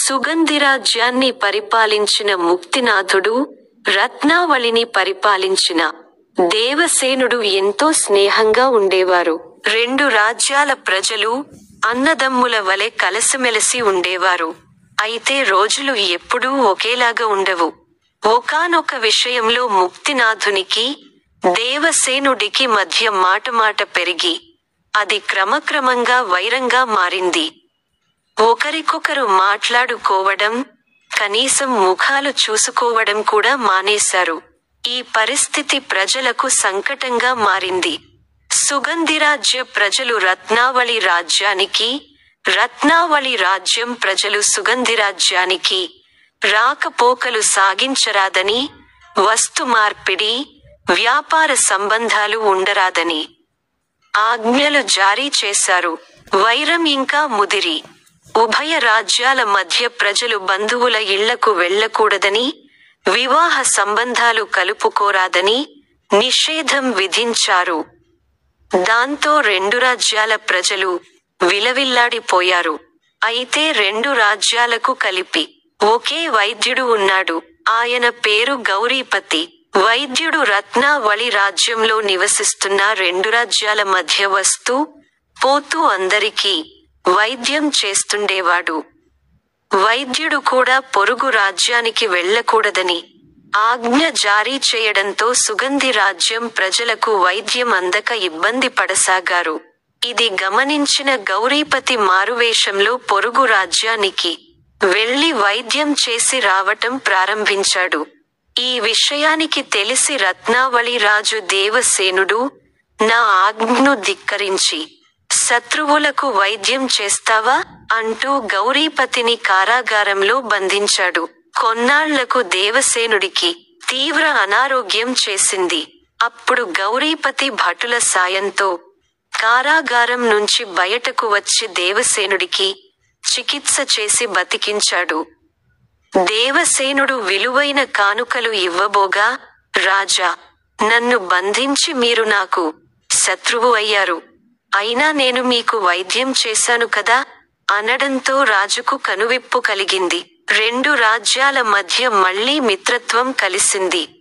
సుగంధిరాజ్యాన్ని పరిపాలించిన ముక్తినాథుడు రత్నావళిని పరిపాలించిన దేవసేనుడు ఎంతో స్నేహంగా ఉండేవారు రెండు రాజ్యాల ప్రజలు అన్నదమ్ముల వలె కలసిమెలసి ఉండేవారు అయితే రోజులు ఎప్పుడూ ఒకేలాగా ఉండవు ఒకానొక విషయంలో ముక్తినాథునికి దేవసేనుడికి మధ్య మాటమాట పెరిగి అది క్రమక్రమంగా వైరంగా మారింది ఒకరికొకరు మాట్లాడుకోవడం కనీసం ముఖాలు చూసుకోవడం కూడా మానేశారు ఈ పరిస్థితి ప్రజలకు సంకటంగా మారింది సుగంధిరాజ్య ప్రజలు రత్నావళి రాజ్యానికి రత్నావళి రాజ్యం ప్రజలు సుగంధిరాజ్యానికి రాకపోకలు సాగించరాదని వస్తు మార్పిడి వ్యాపార సంబంధాలు ఉండరాదని ఆజ్ఞలు జారీ చేశారు వైరం ఇంకా ముదిరి ఉభయ రాజ్యాల మధ్య ప్రజలు బంధువుల ఇళ్లకు వెళ్లకూడదని వివాహ సంబంధాలు కలుపుకోరాదని నిషేధం విధించారు దాంతో రెండు రాజ్యాల ప్రజలు విలవిల్లాడిపోయారు అయితే రెండు రాజ్యాలకు కలిపి ఒకే వైద్యుడు ఉన్నాడు ఆయన పేరు గౌరీపతి వైద్యుడు రత్నావళి రాజ్యంలో నివసిస్తున్న రెండు రాజ్యాల మధ్య వస్తూ పోతూ అందరికీ వైద్యం చేస్తుండేవాడు వైద్యుడు కూడా పొరుగు రాజ్యానికి వెళ్ళకూడదని ఆజ్ఞ జారీ చేయడంతో సుగంధి రాజ్యం ప్రజలకు వైద్యం అందక ఇబ్బంది పడసాగారు ఇది గమనించిన గౌరీపతి మారువేషంలో పొరుగు రాజ్యానికి వెళ్లి వైద్యం చేసి రావటం ప్రారంభించాడు ఈ విషయానికి తెలిసి రత్నావళి రాజు దేవసేనుడు నా ఆజ్ఞను ధిక్కరించి శత్రువులకు వైద్యం చేస్తావా అంటూ గౌరీపతిని కారాగారంలో బంధించాడు కొన్నాళ్లకు దేవసేనుడికి తీవ్ర అనారోగ్యం చేసింది అప్పుడు గౌరీపతి భటుల సాయంతో కారాగారం నుంచి బయటకు వచ్చి దేవసేనుడికి చికిత్స చేసి బతికించాడు దేవసేనుడు విలువైన కానుకలు ఇవ్వబోగా రాజా నన్ను బంధించి మీరు నాకు శత్రువు అయ్యారు అయినా నేను మీకు వైద్యం చేశాను కదా అనడంతో రాజుకు కనువిప్పు కలిగింది రెండు రాజ్యాల మధ్య మళ్లీ మిత్రత్వం కలిసింది